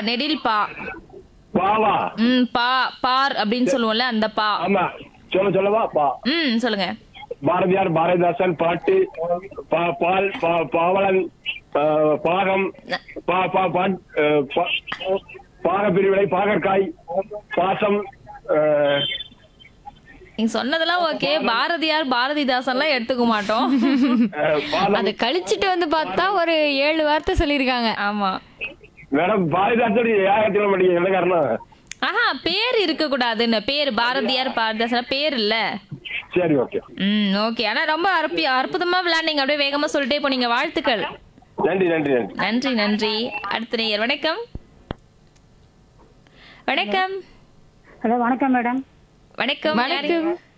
நெடில் பா பாவா ம் பா பார் அப்படின்னு சொல்லுவோம்ல அந்த பா ஆமா சொல்ல சொல்லவா பா ம் சொல்லுங்க பாரதியார் பாரதிதாசன் பாட்டு பா- பால் பா- பாவலன் ஆ, பாகம் பா பா பாட் ஆ, பா- பாக பிரிவினை பாகற்காய் பாசம் ஆ, நீங்க சொன்னதெல்லாம் ஓகே பாரதியார் பாரதிதாசன்லாம் எடுத்துக்க மாட்டோம் ஆ, பாதம் அதை கழிச்சிட்டு வந்து பார்த்தா ஒரு ஏழு வார்த்தை சொல்லியிருக்காங்க ஆமா மேடம் பாரதிதாசன் ஏகத்தில மாட்டீங்க என்ன காரணம் ஆஹா பேர் இருக்க கூடாதுன்னு பேர் பாரதியார் பாரதிதாசன் பேர் இல்ல சரி ஓகே ம் ஓகே ஆனா ரொம்ப அற்பி அற்புதமா விளையாண்டீங்க அப்படியே வேகமா சொல்லிட்டே போனீங்க வாழ்த்துக்கள் நன்றி நன்றி நன்றி நன்றி நன்றி அடுத்த நேயர் வணக்கம் வணக்கம் ஹலோ வணக்கம் மேடம் வணக்கம் யாரு? வணக்கம்